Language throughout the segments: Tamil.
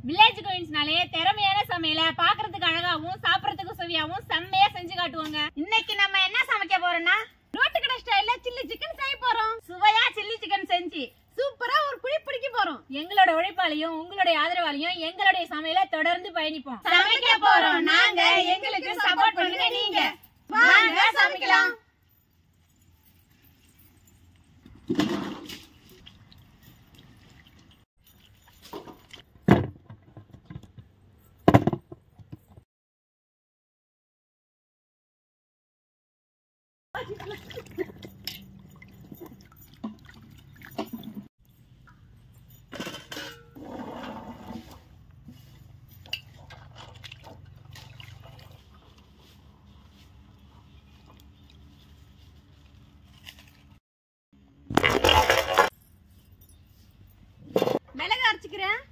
வில்லேஜ் குயின்ஸ்னாலே திறமையான சமையல பாக்குறதுக்கு அழகாவும் சாப்பிடறதுக்கு சுவையாவும் செம்மையா செஞ்சு காட்டுவாங்க இன்னைக்கு நம்ம என்ன சமைக்க போறோம்னா ரோட்டு கடை ஸ்டைல்ல சில்லி சிக்கன் செய்ய போறோம் சுவையா சில்லி சிக்கன் செஞ்சு சூப்பரா ஒரு புடி பிடிக்க போறோம் எங்களோட உழைப்பாலையும் உங்களுடைய ஆதரவாலையும் எங்களுடைய சமையல தொடர்ந்து பயணிப்போம் சமைக்க போறோம் நாங்க எங்களுக்கு சப்போர்ட் பண்ணுங்க நீங்க வாங்க சமைக்கலாம் மிளகு அரைச்சிக்கிறேன்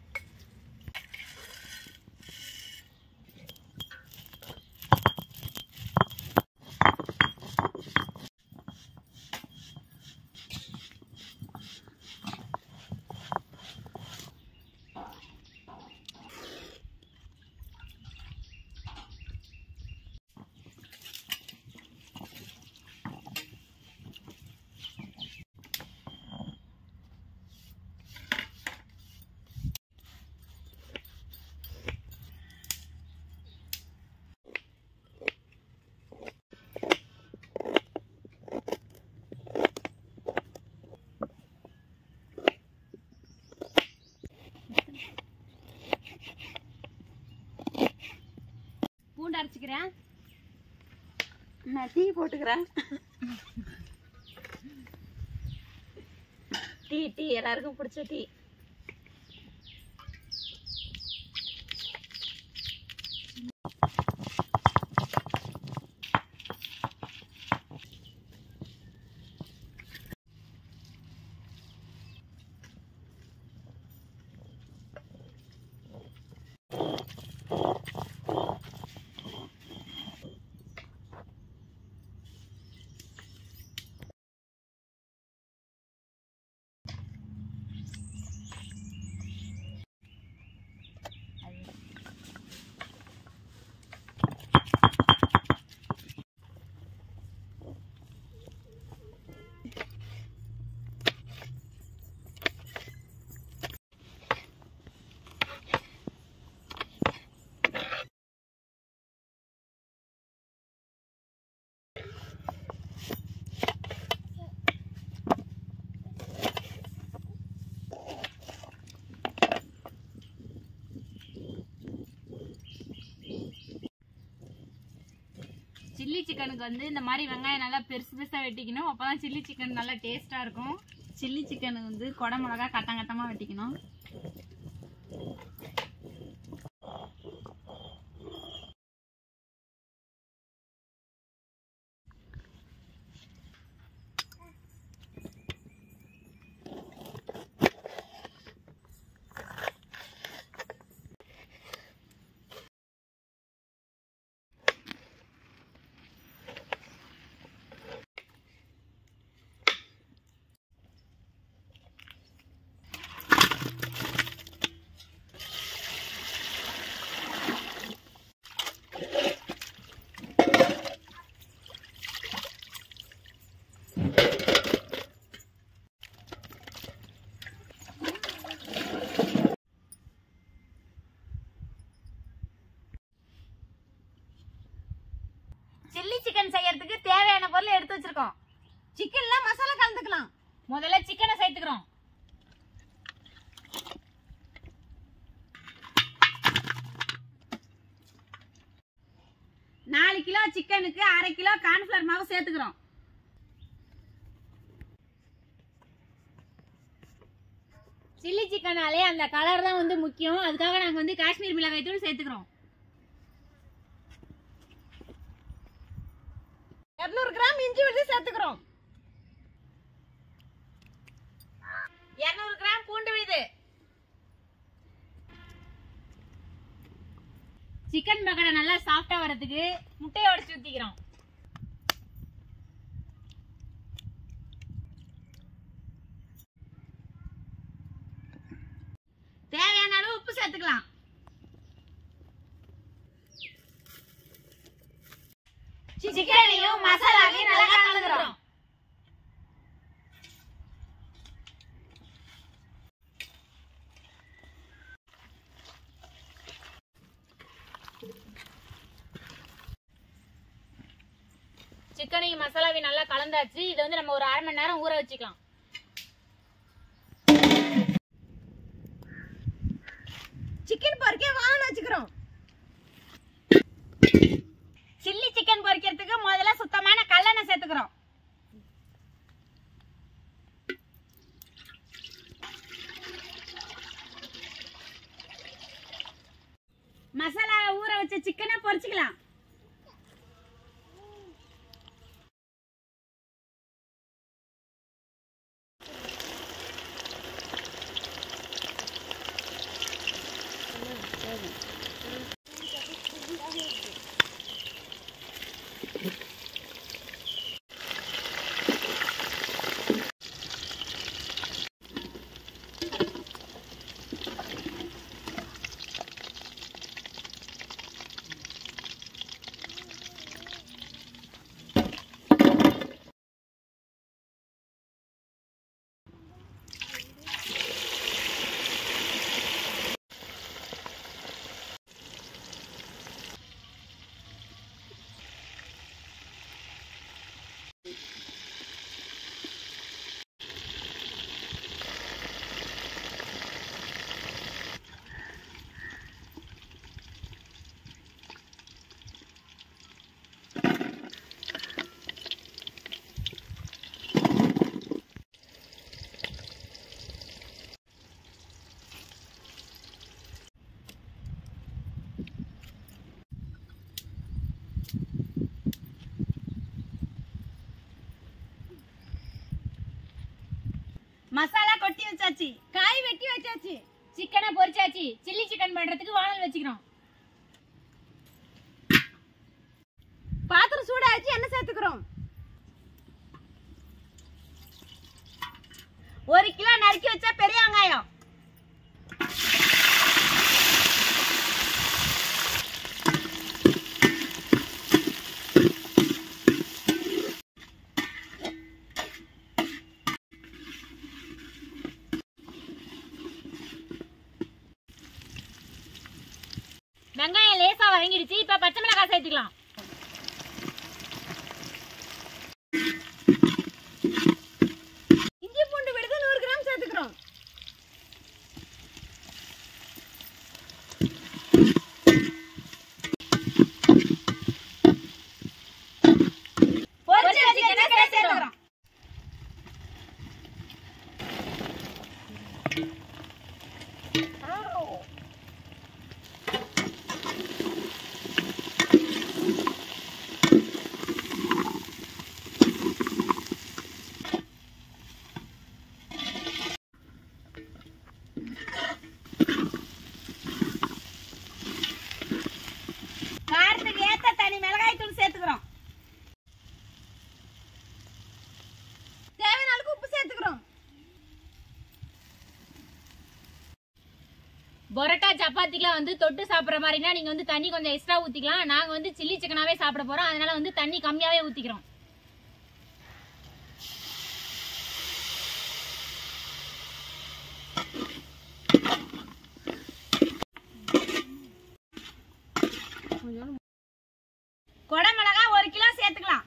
பூண்டு அரைச்சிக்கிறேன் நான் டீ போட்டுக்கிறேன் டீ டீ எல்லாருக்கும் பிடிச்ச டீ சில்லி சிக்கனுக்கு வந்து இந்த மாதிரி வெங்காயம் நல்லா பெருசு பெருசா வெட்டிக்கணும் அப்பதான் சில்லி சிக்கன் நல்லா டேஸ்டா இருக்கும் சில்லி சிக்கன் வந்து கொடை மிளகா கட்டம் கட்டமா வெட்டிக்கணும் சில்லி சிக்கன் செய்யறதுக்கு தேவையான பொருள் எடுத்து வச்சிருக்கோம் சிக்கன்ல மசாலா கலந்துக்கலாம் முதல்ல சிக்கனை சேர்த்துக்கிறோம் நாலு கிலோ சிக்கனுக்கு அரை கிலோ கார்ன்ஃபிளவர் மாவு சேர்த்துக்கிறோம் சில்லி சிக்கனாலே அந்த கலர் தான் வந்து முக்கியம் அதுக்காக நாங்க வந்து காஷ்மீர் மிளகாய் தூள் சேர்த்துக்கிறோம் இருநூறு கிராம் இஞ்சி விழுது சேர்த்துக்கிறோம் இருநூறு கிராம் பூண்டு விழுது சிக்கன் பக்கடை நல்லா சாஃப்டா வரதுக்கு முட்டையை உடச்சு ஊத்திக்கிறோம் தேவையான அளவு உப்பு சேர்த்துக்கலாம் சிக்கனையும் மசாலாவையும் நல்லா கலந்துக்கிறோம் சிக்கனையும் மசாலாவையும் நல்லா கலந்தாச்சு இதை வந்து நம்ம ஒரு அரை மணி நேரம் ஊற வச்சுக்கலாம் சிக்கன் பொரிக்க வாங்க வச்சுக்கிறோம் சில்லி சிக்கன் பொரிக்கிறதுக்கு முதல்ல சுத்தமான கல்லெண்ணெய் சேர்த்துக்கிறோம் மசாலா ஊற வச்ச சிக்கனை பொரிச்சுக்கலாம் மசாலா கொட்டி வச்சாச்சு காய் வெட்டி வச்சாச்சு சிக்கனை பொரிச்சாச்சு சில்லி சிக்கன் பண்றதுக்கு வானல் வச்சுக்கிறோம் பாத்திரம் சூடாச்சு எண்ணெய் சேர்த்துக்கிறோம் ஒரு கிலோ நறுக்கி வச்சா பெரிய வெங்காயம் வெங்காயம் லேசா வதங்கிடுச்சு இப்ப பச்சை மிளகாய் சேர்த்துக்கலாம் இஞ்சி பூண்டு விடுது நூறு கிராம் சேர்த்துக்கிறோம் பொரிச்ச சிக்கனை சேர்த்துக்கிறோம் காரத்துக்கு ஏத்த தனி மிளகாய் தூள் சேர்த்துக்கிறோம் தேவையான அளவுக்கு உப்பு சேர்த்துக்கிறோம் பரோட்டா சப்பாத்திக்கெல்லாம் வந்து தொட்டு சாப்பிட்ற மாதிரினா நீங்க வந்து தண்ணி கொஞ்சம் எக்ஸ்ட்ரா ஊத்திக்கலாம் நாங்க வந்து சில்லி சிக்கனாவே சாப்பிட போறோம் அதனால வந்து தண்ணி கம்மியாவே ஊத்திக்கிறோம் கொடை மிளகா ஒரு கிலோ சேர்த்துக்கலாம்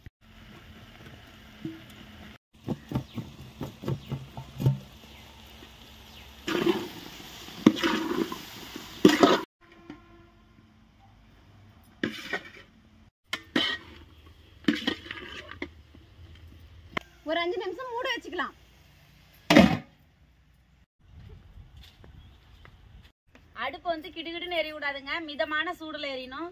ஒரு அஞ்சு நிமிஷம் மூட வச்சுக்கலாம் அடுப்பு வந்து கிடுகிடுன்னு எரிய விடாதுங்க மிதமான சூடுல எரியணும்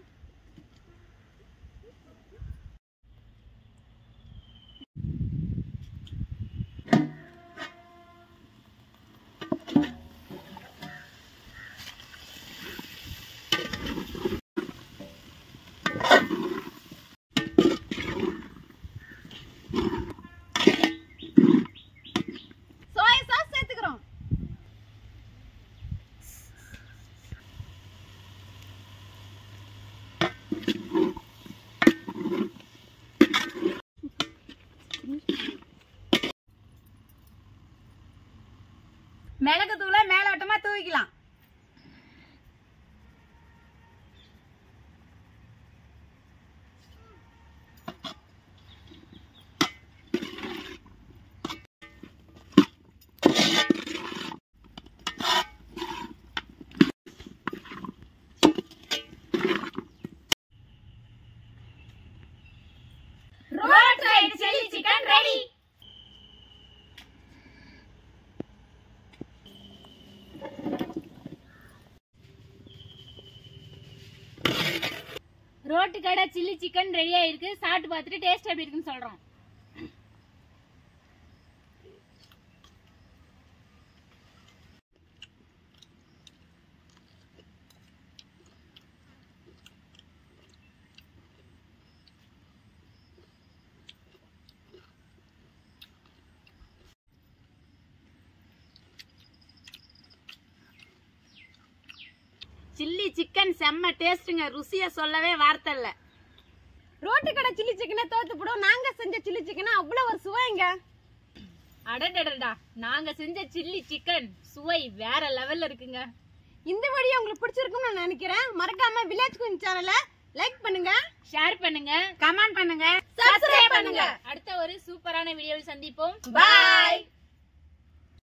சோயா சாஸ் சேர்த்துக்கிறோம் மிளகு தூளை மேலோட்டமா தூவிக்கலாம் road side chilli chicken ready road கடை சில்லி சிக்கன் ரெடி ஆயிருக்கு சாப்பிட்டு பார்த்துட்டு டேஸ்ட் எப்படி இருக்குன்னு சொல்றோம் சில்லி சிக்கன் செம்ம டேஸ்ட்டுங்க ருசிய சொல்லவே வார்த்தை இல்ல ரோட்டு கடை சில்லி சிக்கனை தோத்து போடும் நாங்க செஞ்ச சில்லி சிக்கனா அவ்வளவு ஒரு சுவைங்க அடடடடா நாங்க செஞ்ச சில்லி சிக்கன் சுவை வேற லெவல்ல இருக்குங்க இந்த வீடியோ உங்களுக்கு பிடிச்சிருக்கும்னு நான் நினைக்கிறேன் மறக்காம வில்லேஜ் குயின் சேனலை லைக் பண்ணுங்க ஷேர் பண்ணுங்க கமெண்ட் பண்ணுங்க Subscribe பண்ணுங்க. அடுத்த ஒரு சூப்பரான வீடியோவில் சந்திப்போம் பாய்